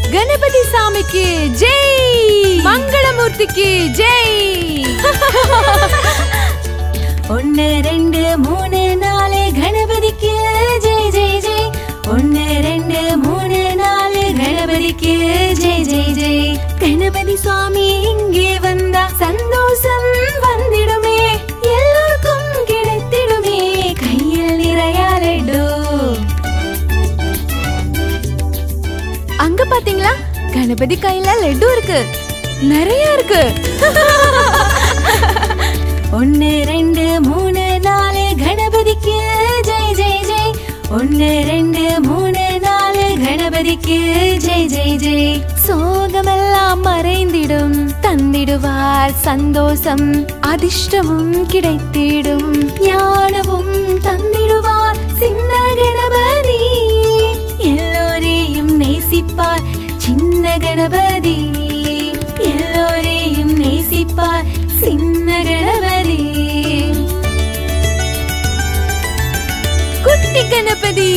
கணபதி சாமிக்கு ஜெய் மங்களமூர்த்திக்கு ஜெய் ஒன்னு ரெண்டு மூணு நாலு கணபதிக்கு ஜெய் ஜெய் ஜெய் ஒன்னு ரெண்டு மூணு நாலு கணபதிக்கு ஜெய் ஜெய் ஜெய் கணபதி சுவாமி இங்கே வந்தா சந்தோஷம் வந்திடுமே எல்லோருக்கும் கிடைத்திடுமே கையில் நிறைய லட்டு அங்க பாத்தீங்களா கணபதி கையில லட்டு இருக்கு நிறைய இருக்கு ஒன்னு ரெண்டு மூணு நாலு கணபதிக்கு ஜெய் ஜெய் ஜெய் ஒன்னு ரெண்டு மூணு நாலு கணபதிக்கு ஜெய் ஜெய் ஜெய் சோகமெல்லாம் மறைந்திடும் தந்திடுவார் சந்தோஷம் அதிர்ஷ்டமும் கிடைத்திடும் ஞானமும் தந்திடுவார் சின்ன கணபதி எல்லோரையும் நேசிப்பார் சின்ன கணபதி எல்லோரையும் நேசிப்பார் சின்ன கணபதி குட்டி கணபதி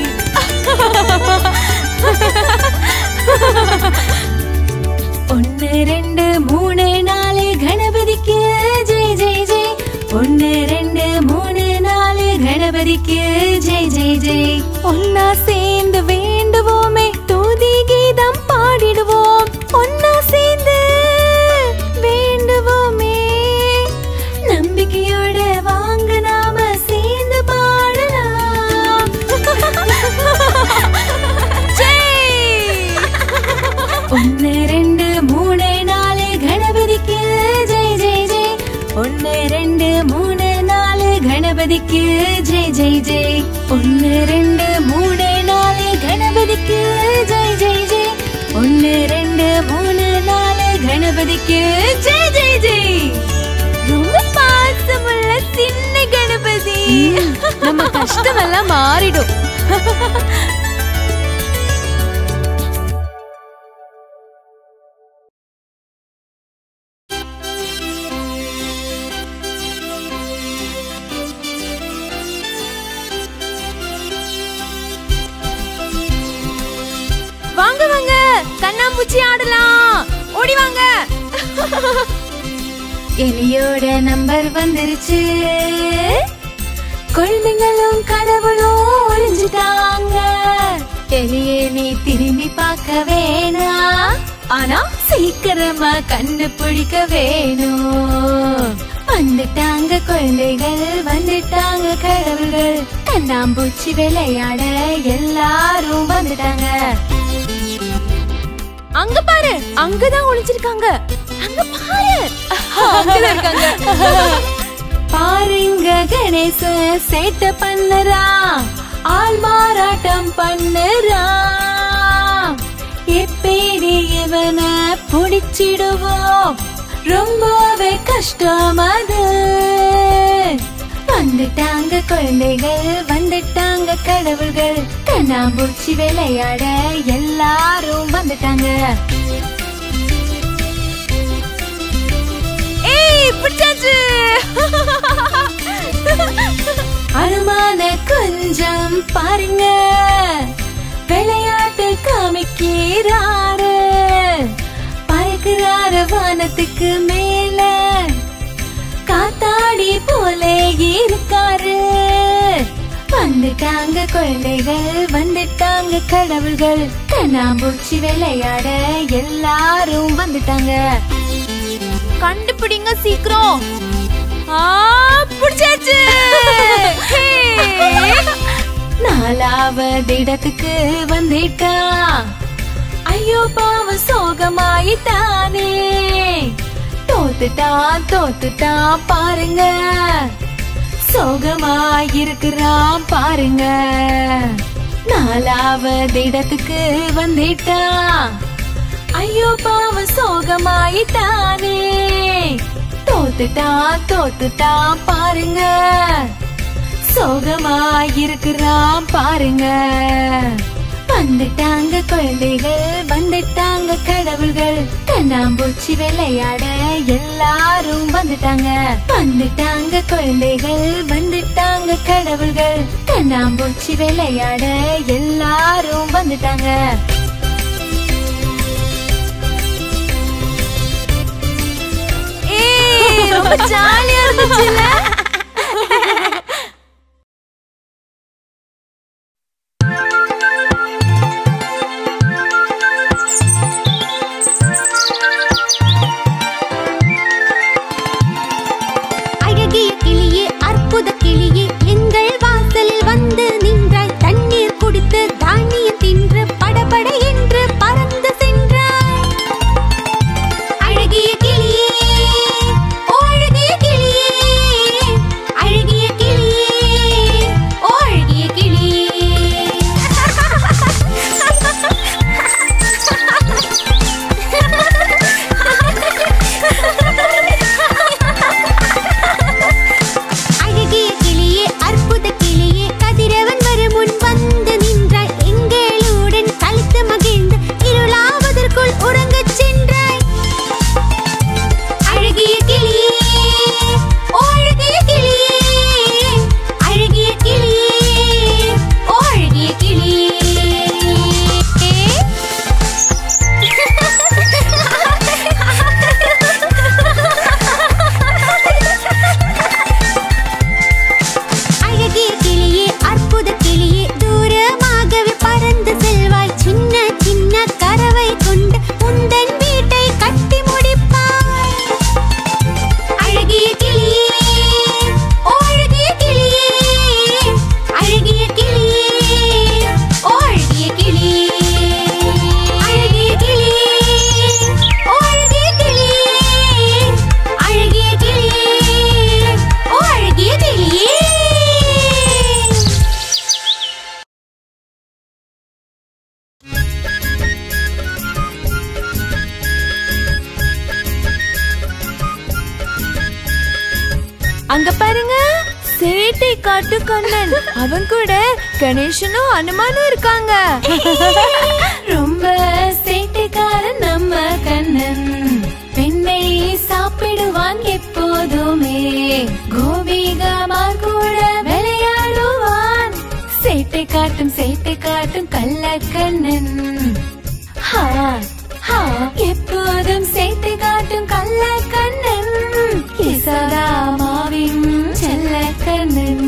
ஒன்னு ரெண்டு மூணு நாலு கணபதிக்கு ஜெய் ஜெய் ஜெய் ஒன்னு ரெண்டு மூணு நாலு கணபதிக்கு ஜெய் ஜெய் ஜெய் ஒன்னா சேர்ந்து வேண்டுவோமே தூதி கீதம் பாடிடுவோம் ஒன்னா சேர்ந்து வேண்டுவோமே நம்பிக்கையோட வாங்க நாம சேர்ந்து பாடலாம் ஜெய் ஒன்னு ரெண்டு மூணு நாலு கணபதிக்கு ஜெய் ஜெய் ஜெய் ஒன்னு ரெண்டு மூணு நாலு கணபதிக்கு ஜெய் ஜெய் ஜெய் ஒன்னு ரெண்டு மூணு நாலு கணபதிக்கு ஜெய் ஜெய் ஜெய் ஒன்னு ரெண்டு மூணு நாலு கணபதிக்கு ஜெய் ஜெய் ஜெய் ரொம்ப பாசமுள்ள சின்ன கணபதி நம்ம கஷ்டமெல்லாம் மாறிடும் வாங்க வாங்க கண்ணாம்பூச்சி ஆடலாம் ஓடி வாங்க எலியோட நம்பர் வந்துருச்சு குழந்தைங்களும் கடவுளும் ஒளிஞ்சுட்டாங்க எலியே நீ திரும்பி பார்க்க வேணாம் ஆனா சீக்கிரமா கண்டுபிடிக்க வேணும் வந்துட்டாங்க குழந்தைகள் வந்துட்டாங்க கடவுள்கள் கண்ணாம்பூச்சி விளையாட எல்லாரும் வந்துட்டாங்க அங்க பாரு அங்கதான் ஒளிஞ்சிருக்காங்க அங்க பாரு அங்கதான் இருக்காங்க பாருங்க கணேச சேட்டை பண்ணுறா ஆள் மாறாட்டம் பண்ணுறா எப்படி இவன புடிச்சிடுவோம் ரொம்பவே கஷ்டம் அது வந்துட்டாங்க குழந்தைகள் வந்துட்டாங்க கடவுள்கள் கண்ணாம்பூச்சி விளையாட எல்லாரும் வந்துட்டாங்க ஏய் பிடிச்சாச்சு அனுமான கொஞ்சம் பாருங்க விளையாட்டு காமிக்கிறாரு பறக்கிறாரு வானத்துக்கு மேல காத்தாடி போல இருக்காரு வந்துட்டாங்க குழந்தைகள் வந்துட்டாங்க கடவுள்கள் கண்ணாம்பூச்சி விளையாட எல்லாரும் வந்துட்டாங்க கண்டுபிடிங்க சீக்கிரம் ஆ பிடிச்சாச்சு ஹே. நாலாவது இடத்துக்கு வந்துட்டான் ஐயோ பாவ சோகமாயிட்டானே தோத்துட்டான் தோத்துட்டான் பாருங்க சோகமாயிருக்கிறான் பாருங்க நாலாவது இடத்துக்கு வந்துட்டான் ஐயோ பாவ சோகமாயிட்டானே தோத்துட்டான் தோத்துட்டான் பாருங்க சோகமாயிருக்கிறான் பாருங்க வந்துட்டாங்க குழந்தைகள் வந்துட்டாங்க கடவுள்கள் கண்ணாம்பூச்சி விளையாட எல்லாரும் வந்துட்டாங்க வந்துட்டாங்க குழந்தைகள் வந்துட்டாங்க கடவுள்கள் கண்ணாம்பூச்சி விளையாட எல்லாரும் வந்துட்டாங்க ரொம்ப ஜாலியா இருந்துச்சுல அழகிய கிளியே அற்புத கிளியே எங்கள் வாசலில் வந்து நின்றாய் தண்ணீர் குடித்து தானியம் தின்று படபட என்று பறந்து சென்றாய் அழகிய கிளியே ஓ அழகிய கிளியே அழகிய கிளியே ஓ அழகிய அழகிய கிளியே அற்புத கிளியே கதிரவன் வரும் முன் வந்து நின்றாய் எங்களுடன் கழித்து மகிழ்ந்து இருளாவதற்குள் உறங்கச் சென்றாய் அழகிய கிளியே ஓ அழகிய கிளியே அழகிய கிளியே ஓ அழகிய அழகிய கிளியே அற்புத கிளியே தூரமாகவே பறந்து செல்வாய் சின்ன சின்ன கரவை கொண்டு உந்தன் வீட்டை கட்டி முடிப்பாய் அழகிய கிளியே ஓ அழகிய கிளியே அழகிய கிளியே ஓ அழகிய கிளியே அழகிய கிளியே ஓ அழகிய கிளியே அழகிய கிளியே ஓ அழகிய கிளியே அங்க பாருங்க சேட்டை காட்டு கண்ணன் அவன் கூட கணேசனும் அனுமானும் இருக்காங்க ரொம்ப சேட்டைக்காரன் நம்ம கண்ணன் பெண்ணை சாப்பிடுவான் எப்போதுமே கோபிகமார் கூட விளையாடுவான் சேட்டை காட்டும் சேட்டை காட்டும் கள்ள கண்ணன் ஹா, ஹா, எப்போதும் சேட்டை காட்டும் கள்ள கண்ணன் கிசதாமாவின் செல்ல கண்ணன்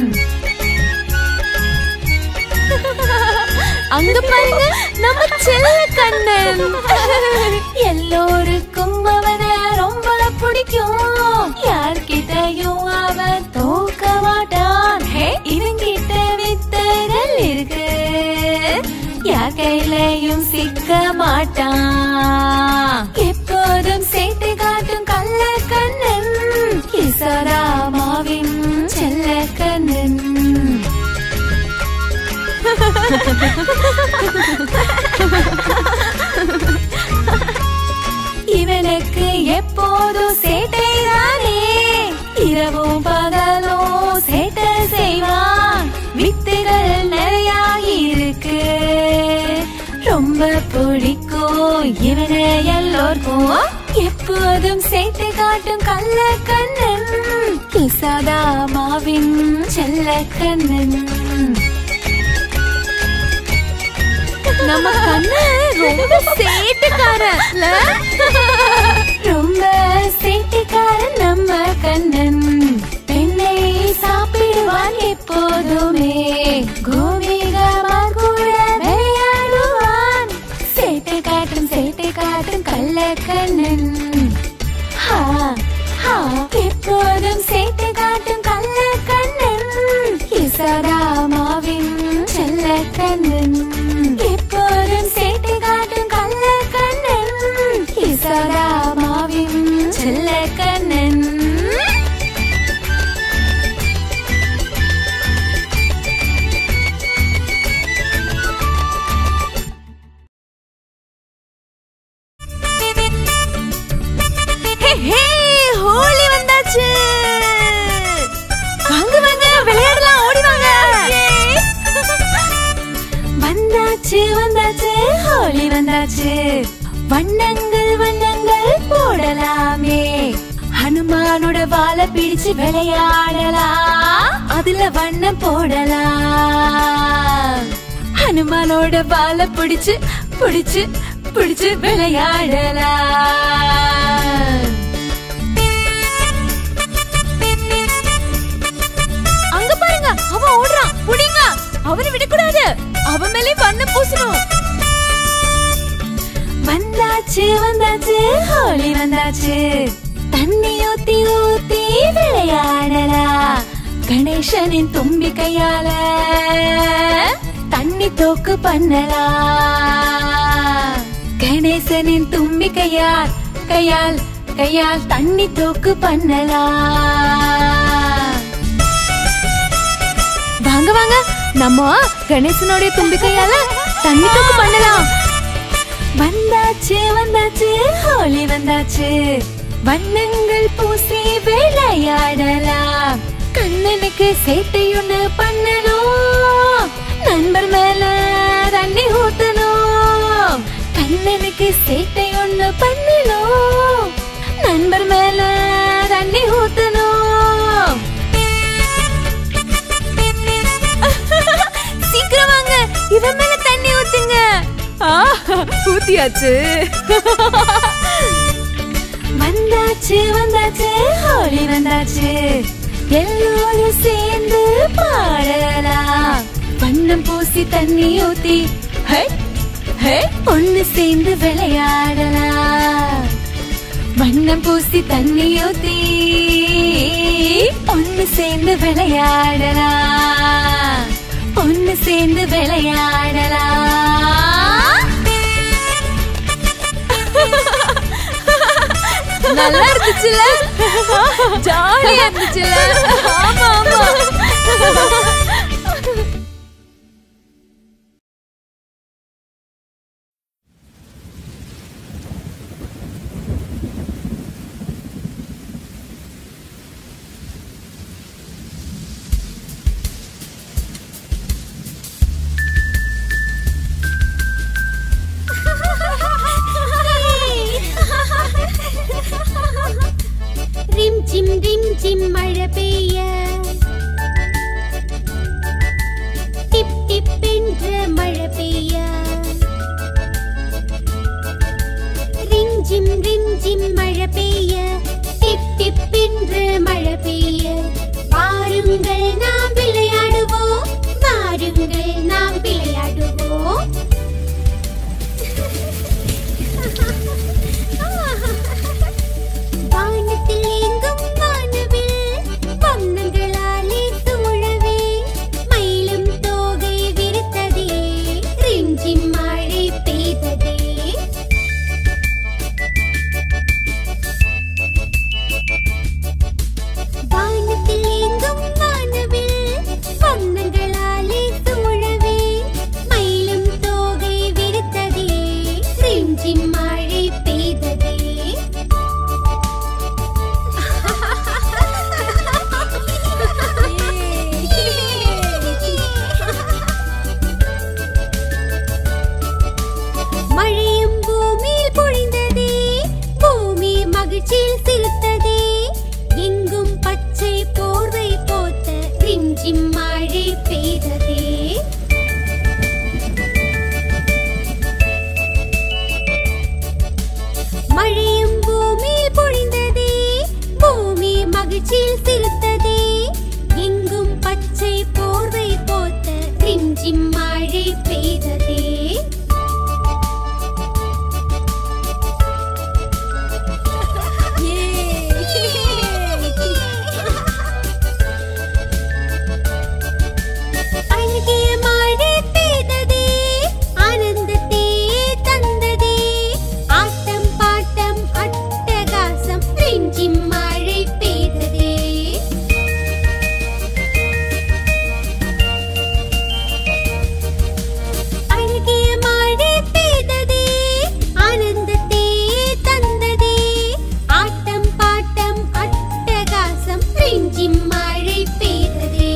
அங்க பாருங்க நம்ம செல்ல கண்ணன் எல்லோருக்கும் அவன ரொம்ப பிடிக்கும் யார்கிட்டயும் அவன் தோக்க மாட்டான் ஹே, இவன்கிட்ட வித்தைகள் இருக்கு யார் கையிலையும் சிக்க மாட்டான் எப்போதும் சேட்டை காட்டும் கள்ள கண்ணன் கிசராமாவின் செல்ல கண்ணன் இவனுக்கு எப்போதும் சேட்டைதானே இரவும் பகலும் சேட்டை செய்வான் வித்துகள் நிறைய இருக்கு ரொம்ப பிடிக்கும் இவனை எல்லோருக்கும் எப்போதும் சேட்டை காட்டும் கள்ள கண்ணன் கிசதாமாவின் செல்ல கண்ணன் நம்ம கண்ணன் ரொம்ப சேட்டுக்காரன்ல ரொம்ப சேட்டைக்காரன் நம்ம கண்ணன் பெண்ணை சாப்பிடுவான் எப்போதுமே கோவிகமா கூட விளையாடுவான் சேட்டை காட்டும் சேட்டை காட்டும் கள்ள கண்ணன் ஹா, ஹா, எப்போதும் சேட்டை காட்டும் கள்ள கண்ணன் இசராமாவின் செல்ல கண்ணன் எப்போதும் சேட்டை காட்டும் கள்ள கண்ணன் இசராமாவின் செல்ல கண்ணன் ஹே, ஹே, ஹோலி வந்தாச்சு வாங்க வாங்க விளையாடலாம் ஓடி வாங்க வந்தாச்சு வந்தாச்சு ஹோலி வந்தாச்சு வண்ணங்கள் வண்ணங்கள் போடலாமே ஹனுமானோட வாழை பிடிச்சு விளையாடலாம் அதுல வண்ணம் போடலாம் ஹனுமானோட வாழை பிடிச்சு பிடிச்சு பிடிச்சு விளையாடலாம் அவன் ஓடுறான் புடிங்க அவனை விடக்கூடாது அவன் மேலே வண்ணம் பூசணும் வந்தாச்சு வந்தாச்சு ஹோலி வந்தாச்சு தண்ணி ஊத்தி ஊத்தி விளையாடலாம் கணேசனின் தும்பி கையால தண்ணி தோக்கு பண்ணலாம் கணேசனின் தும்பி கையால் கையால் கையால் தண்ணி தோக்கு பண்ணலாம் வாங்க வாங்க நம்ம கணேசனுடைய தும்பிக்கையால தண்ணி தூக்கு பண்ணலாம் வந்தாச்சு வந்தாச்சு ஹோலி வந்தாச்சு வண்ணங்கள் பூசி விளையாடலாம் கண்ணனுக்கு சேட்டை ஒண்ணு பண்ணணும் நண்பர் மேல தண்ணி ஊத்தணும் கண்ணனுக்கு சேட்டை ஒண்ணு பண்ணணும் நண்பர் மேல தண்ணி ஊத்தணும் சீக்கிரம் வாங்க இவன் மேல தண்ணி ஊத்துங்க ஆ, ஊத்தியாச்சு வந்தாச்சு வந்தாச்சு ஹோலி வந்தாச்சு எல்லோரும் சேர்ந்து பாடலாம் வண்ணம் பூசி தண்ணி ஊத்தி ஹே, ஹே, ஒண்ணு சேர்ந்து விளையாடலாம் வண்ணம் பூசி தண்ணி ஊத்தி ஒண்ணு சேர்ந்து விளையாடலாம் ஒண்ணு சேர்ந்து விளையாடலாம் நல்லா இருந்துச்சுல ஜாலியா இருந்துச்சுல ஆமா ஆமா ரிம் ஜிம் ரிம் ஜிம் மழை பெய்ய டிப் டிப் என்ற மழை பெய்ய ரிம் ஜிம் ரிம் ஜிம் மழை பெய்ய டிப் டிப் என்ற மழை பெய்ய வாருங்கள் நாம் விளையாடுவோம் வாருங்கள் நாம் விளையாடுவோம் வானத்தில் எங்கும் வானவில் வண்ணங்களாலே துழவே மயிலும் தோகை விரித்ததே ரிஞ்சிம் மழை பெய்ததே வானத்தில் எங்கும் வானவில் வண்ணங்களாலே துழவே மயிலும் தோகை விரித்ததே ரிஞ்சிம் மழை பெய்ததே மழையும் பூமியில் பொழிந்ததே பூமி மகிழ்ச்சியில் சிரித்ததே எங்கும் பச்சை போர்வை போத்த ரிஞ்சிம் மழை பெய்ததே மழையும் பூமியில் பொழிந்ததே பூமி மகிழ்ச்சியில் சிரித்ததே எங்கும் பச்சை போர்வை போத்த ரிஞ்சிம் மழை பெய்ததே அழகிய மழை பெய்ததே ஆனந்தத்தே தந்ததே ஆட்டம் பாட்டம் அட்டகாசம் ரிஞ்சிம் மழை பெய்ததே அழகிய மழை பெய்ததே ஆனந்தத்தே தந்ததே ஆட்டம் பாட்டம் அட்டகாசம் ரிஞ்சிம் மழை பெய்ததே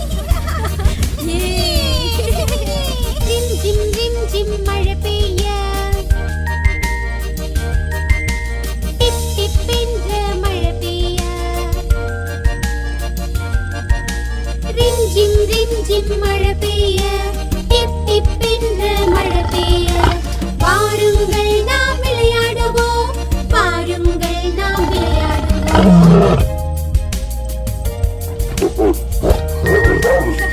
ரிம் ஜிம் ரிம் ஜிம் மழை பெய்ய டிப் டிப் என்ற மழை பெய்ய ரிம் ஜிம் ரிம் ஜிம் மழை பெய்ய டிப் டிப் என்ற மழை பெய்ய வாருங்கள் நாம் விளையாடுவோம் வாருங்கள் நாம் விளையாடுவோம்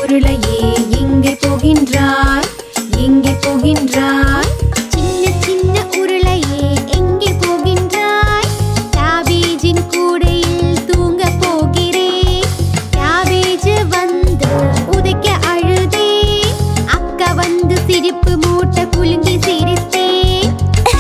உருளையே எங்கே போகின்றாய் எங்கே போகின்றாய் சின்ன சின்ன உருளையே எங்கே போகின்றாய் கேபேஜின் கூடையில் தூங்க போகிறேன் கேபேஜ் வந்து உதைக்க அழுதேன் அக்கா வந்து சிரிப்பு மூட்டை குலுங்கி சிரித்தேன்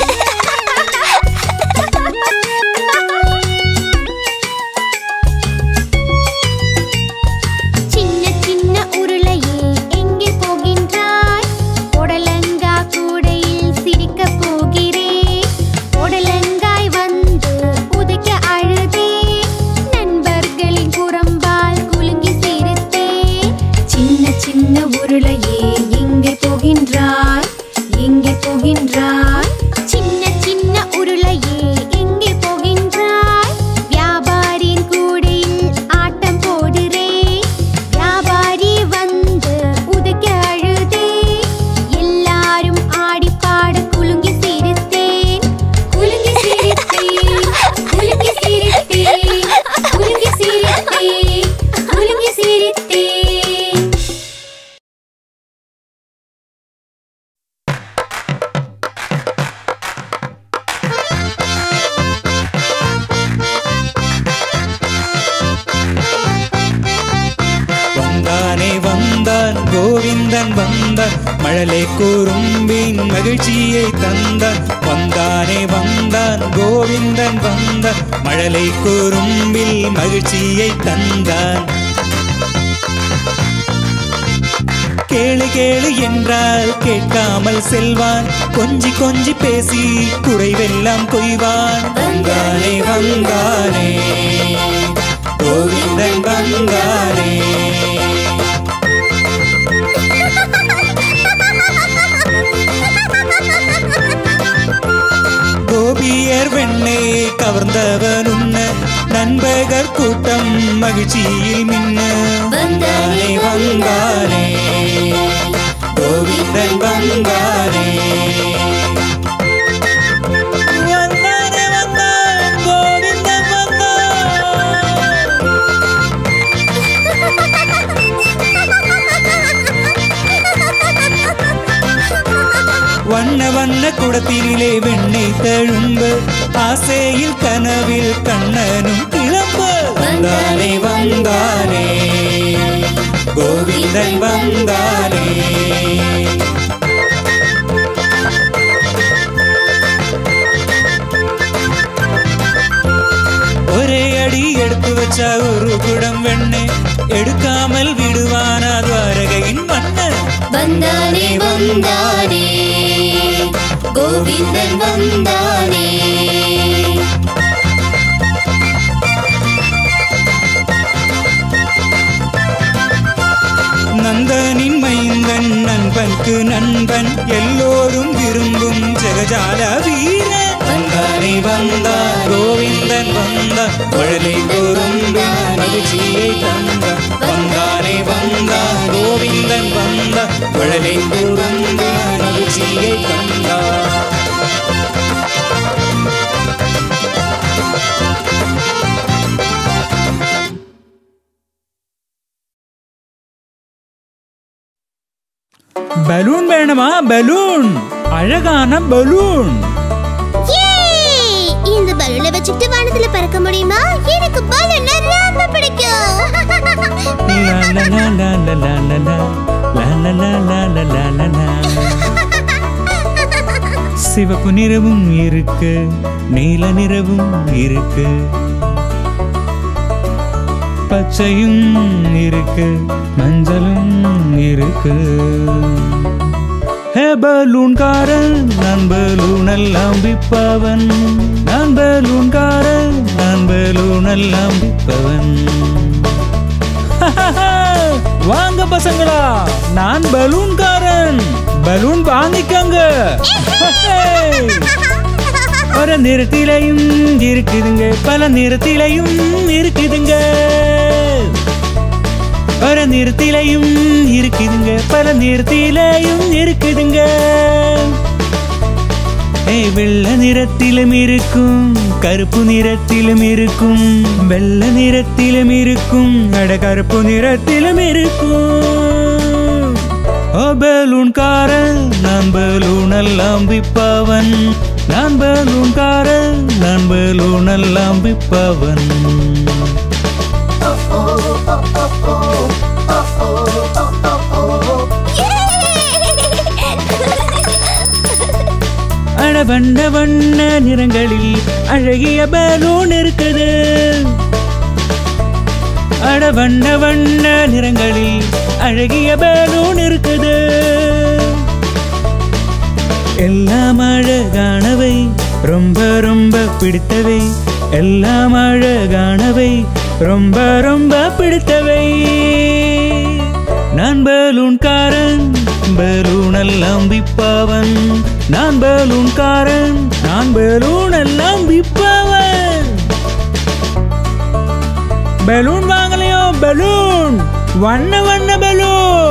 சின்ன சின்ன உருளையே எங்கே போகின்றாய் புடலங்கா கூடையில் சிரிக்க போகிறேன் புடலங்காய் வந்து உதைக்க அழுதேன் நண்பர்களின் புறம்பால் குலுங்கி சிரித்தேன் சின்ன சின்ன உருளையே எங்கே போகின்றாய் எங்கே போகின்றாய் சின்ன சின்ன உருளையே எங்கே போகின்றாய் வியாபாரியின் கூடையில் ஆட்டம் போடுறேன் வியாபாரி வந்து உதைக்க அழுதே எல்லாரும் ஆடி பாட குலுங்கி சிரித்தேன் குலுங்கி சிரித்தேன் குலுங்கி சிரித்தேன் குலுங்கி சிரித்தேன் குலுங்கி சிரித்தேன் வந்தானே வந்தான் கோவிந்தன் வந்தான் மழலை குறும்பின் மகிழ்ச்சியை தந்தான் வந்தானே வந்தான் கோவிந்தன் வந்தான் மழலை குறும்பில் மகிழ்ச்சியை தந்தான் கேளு கேளு என்றால் கேட்காமல் செல்வான் கொஞ்சி கொஞ்சி பேசி குறைவெல்லாம் கொய்வான் வந்தானே வந்தானே கோவிந்தன் வந்தானே கோபியர் வெண்ணை கவர்ந்தவன் உன்ன நண்பகர் கூட்டம் மகிழ்ச்சியில் மின்ன வந்தானே வந்தானே கோவிந்தன் வந்தானே வந்தானே வந்தான் கோவிந்தன் வந்தான் வண்ண வண்ண குடத்தினிலே வெண்ணெய் தழும்ப ஆசையில் கனவில் கண்ணனும் கிளம்ப வந்தானே வந்தானே கோவிந்தன் வந்தானே ஒரே அடி எடுத்து வச்சா ஒரு குடம் வெண்ணெய் எடுக்காமல் விடுவானா துவாரகையின் மன்னன் வந்தானே வந்தானே கோவிந்தன் வந்தானே நந்தனின் மைந்தன் நண்பனுக்கு நண்பன் எல்லோரும் விரும்பும் ஜெகஜால வீரன் வந்தானே வந்தான் கோவிந்தன் வந்தான் குழலை கோருந்தான் மகிழ்ச்சியை தந்தான் வந்தானே வந்தான் கோவிந்தன் வந்தான் குழலை கோருந்தான் மகிழ்ச்சியை தந்தான் பலூன் வேணுமா பலூன் அழகான பலூன் ஏய்! இந்த பலூனை வச்சுட்டு வானத்துல பறக்க முடியுமா எனக்கு பலூன் ரொம்ப பிடிக்கும் லா லா லா லா லா லா லா. லா லா லா லா லா லா லா லா. சிவப்பு நிறமும் இருக்கு நீல நிறமும் இருக்கு பச்சையும் இருக்கு மஞ்சளும் இருக்கு ஹே பலூன்காரன் நான் பலூன் எல்லாம் விற்பவன் நான் பலூன்காரன் நான் பலூன் எல்லாம் விற்பவன் வாங்க பசங்களா நான் பலூன்காரன் பலூன் வாங்கிக்கங்க ஒரு நிறத்திலையும் இருக்குதுங்க பல நிறத்திலையும் இருக்குதுங்க ஒரு நிறத்திலையும் இருக்குதுங்க பல நிறத்திலையும் இருக்குதுங்க ஏய் வெள்ளை நிறத்திலும் இருக்கும் கருப்பு நிறத்திலும் இருக்கும் வெள்ளை நிறத்திலும் இருக்கும் அட கருப்பு நிறத்திலும் இருக்கும் பலூன்காரன் நான் பலூன் எல்லாம் விப்பவன் நான் பலூன்காரன் நான் பலூன் எல்லாம் விப்பவன் அட வண்ண வண்ண நிறங்களில் அழகிய பலூன் இருக்குது அட வண்ண வண்ண நிறங்களில் அழகிய பலூன் இருக்குது எல்லாம் அழகானவை ரொம்ப ரொம்ப பிடித்தவை எல்லாம் அழகானவை ரொம்ப ரொம்ப பிடித்தவை நான் பலூன்காரன் பலூன் எல்லாம் விப்பவன் நான் பலூன்காரன் நான் பலூன் எல்லாம் விப்பவன் பலூன் வாங்கலையோ பலூன் வண்ண வண்ண பலூன்